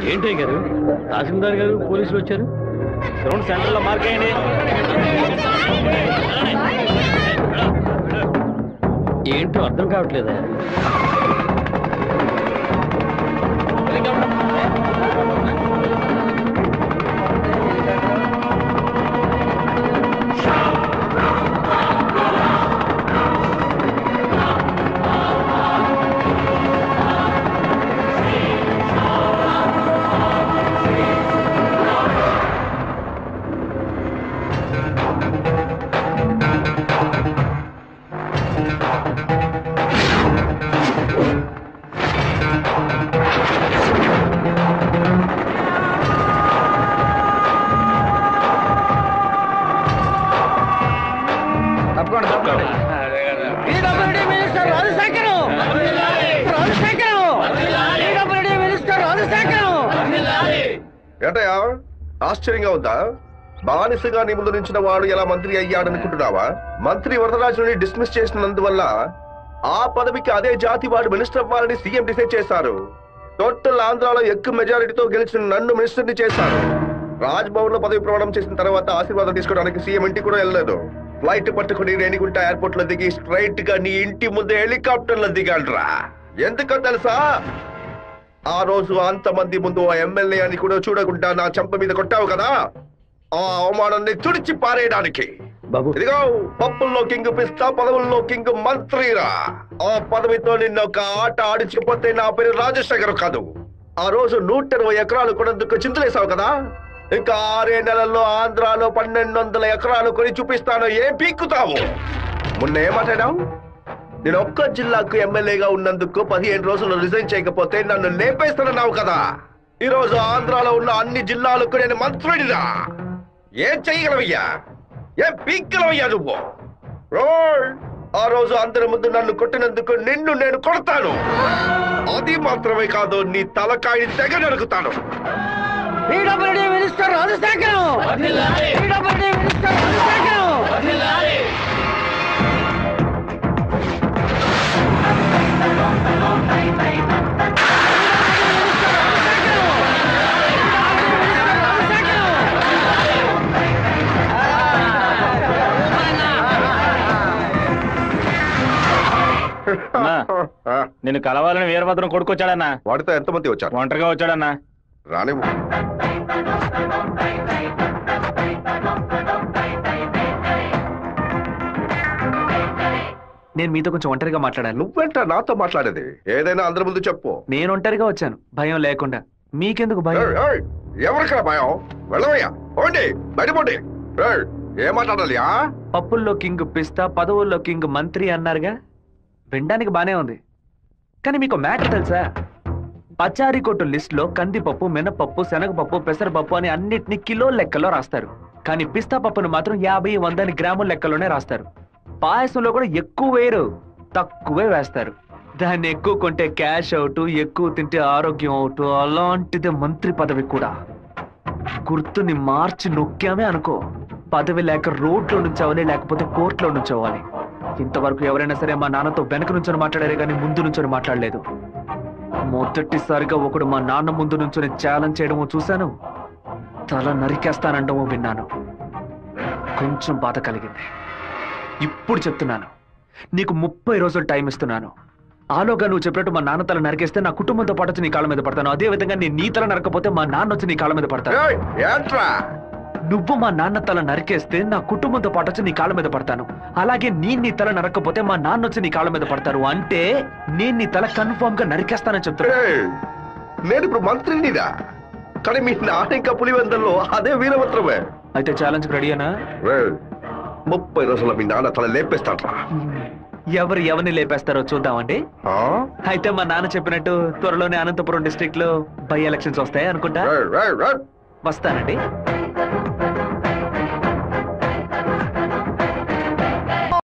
ఏంటి గారు తహసీల్దార్ గారు పోలీసులు వచ్చారు గ్రౌండ్ సెంటర్ లో మార్క్ అయ్యండి ఏంటో అర్థం కావట్లేదా తప్పకుండా తప్పకుండా PWD minister Rajasekharam Rajasekharam PWD minister Rajasekharam ఏంటయ్యా ఆశ్చర్యంగా ఉందా బానిసగా నీ ముందు నుంచిన వాడు ఎలా మంత్రి అయ్యాడనుకుంటున్నావా మంత్రి వరదరాజుని డిస్మిస్ చేసినందువల్ల ఆ పదవికి అదే జాతి వాడు మినిస్టర్ అవ్వాలని సీఎం డిసైడ్ చేశారు టోటల్ ఆంధ్రాలో ఎక్కువ మెజారిటీతో గెలిచిన నన్ను మినిస్టర్ని చేశారు రాజ్భవన్ లో పదవి ప్రమాణం చేసిన తర్వాత ఆశీర్వాదం తీసుకోవడానికి సీఎం ఇంటికి కూడా వెళ్ళలేదు ఫ్లైట్ పట్టుకుని రేణిగుంట ఎయిర్పోర్ట్ లో దిగి స్ట్రైట్ గా నీ ఇంటి ముందే హెలికాప్టర్ లో దిగాడ్రా ఎందుకో తెలుసా ఆ రోజు అంతమంది ముందు ఆ ఎమ్మెల్యే అని కూడా చూడకుండా నా చెంప మీద కొట్టావు కదా ఆ అవమానాన్ని తుడిచి పారేయడానికి బాబు ఇదిగో పప్పుల్లో కింగ్ పిస్తా పదవుల్లో కింగ్ మంత్రిరా ఆ పదవితో నిన్న ఒక ఆట ఆడించకపోతే నా పేరు రాజశేఖర్ కాదు ఆ రోజు నూట ఇరవై ఎకరాలు కొనేందుకు చింతలేసావు కదా ఇంకా ఆరే నెలల్లో ఆంధ్రాలో పన్నెండు వందల ఎకరాలు కొని చూపిస్తాను ఏం పీక్కుతావు మొన్న ఏం మాట్లాడావు నేను ఒక్క జిల్లాకు ఎమ్మెల్యేగా ఉన్నందుకు పదిహేను రోజులు రిజైన్ చేయకపోతే నన్ను లేపేస్తానన్నావు కదా ఈ రోజు ఆంధ్రాలో ఉన్న అన్ని జిల్లాలకు నేను మంత్రుడిరా ఏం చేయగలవయ్యా ఏం పీక్కలవయ్యా నువ్వు రోల్ ఆ రోజు అందరి ముందు నన్ను కొట్టినందుకు నిన్ను నేను కొడతాను అది మాత్రమే కాదు నీ తలకాయని తెగ నరుకుతాను PWD minister Rajasekharam PWD minister Rajasekharam నేను కలవాలని వీరభద్రం కొడుకొచ్చాడన్నా వాడితో ఎంతమంది వచ్చారు ఒంటరిగా వచ్చాడన్నా రానివ్వు నేను మీతో కొంచెం ఒంటరిగా మాట్లాడాను నువ్వేంట నాతో మాట్లాడేది ఏదైనా అందరి ముందు చెప్పు నేను ఒంటరిగా వచ్చాను భయం లేకుండా మీకెందుకు భయం ఏయ్, ఏయ్, ఎవరికరా భయం వెళ్ళవయ్యా పోండి బయటపోండి ఏయ్, ఏం మాట్లాడాలి ఆ? పప్పుల్లో కింగ్ పిస్తా పదవుల్లో కింగ్ మంత్రి అన్నారుగా వినడానికి బానే ఉంది కానీ మీకు మ్యాటర్ తెలుసా పచారీ కొట్టు లిస్ట్ లో కందిపప్పు మినపప్పు శనగపప్పు పెసరపప్పు అని అన్నిటిని కిలో లెక్కలో రాస్తారు కానీ పిస్తా పప్పును మాత్రం యాభై వందని గ్రాముల లెక్కలోనే రాస్తారు పాయసంలో కూడా ఎక్కువ వేయరు తక్కువే వేస్తారు దాన్ని ఎక్కువ కొంటే క్యాష్ అవుట్ ఎక్కువ తింటే ఆరోగ్యం అవుట్ అలాంటిదే మంత్రి పదవి కూడా గుర్తుని మార్చి నొక్కామే అనుకో పదవి లేక రోడ్లో నుంచోవాలి లేకపోతే కోర్టులో నుంచోవాలి ఇంతవరకు ఎవరైనా సరే మా నాన్నతో వెనక నుంచొని మాట్లాడారే కానీ ముందు నుంచొని మాట్లాడలేదు మొదటిసారిగా ఒకడు మా నాన్న ముందు నుంచొని ఛాలెంజ్ చేయడమో చూశాను తల నరికేస్తానండమో విన్నాను కొంచెం బాధ కలిగింది ఇప్పుడు చెప్తున్నాను నీకు ముప్పై రోజులు టైం ఇస్తున్నాను ఆలోగా నువ్వు చెప్పినట్టు మా నాన్న తల నరికేస్తే నా కుటుంబంతో పాటు వచ్చి నీ కాళ్ళ మీద పడతాను అదే విధంగా నేను నీ తల నరకపోతే మా నాన్న వచ్చి నీ కాళ్ళ మీద పడతాను ఏయ్, ఏంట్రా నువ్వు మా నాన్న తల నరికేస్తే నా కుటుంబంతో పాటు వచ్చి నీ కాళ్ళ మీద పడతాను అలాగే నీ నీ తల నరకపోతే మా నాన్న వచ్చి నీ కాళ్ళ మీద పడతారు అంటే నేను నీ తల కన్ఫర్మ్ గా నరికేస్తానని చెప్తున్నా ఏయ్, నేను ఇప్పుడు మంత్రినిరా కానీ మీ నాన్న ఇంకా పులివెందల్లో అదే వీరభద్రమే అయితే ఛాలెంజ్ రెడీనా ఏయ్, ముప్పై రోజుల్లో మీ నాన్న తల లేపేస్తాడ్రా ఎవరు ఎవరిని లేపేస్తారో చూద్దామండి ఆ? అయితే మా నాన్న చెప్పినట్టు త్వరలోనే అనంతపురం డిస్ట్రిక్ట్ లో బై ఎలక్షన్స్ వస్తాయి అనుకుంటా ఏయ్, ఏయ్, ఏయ్. వస్తానండి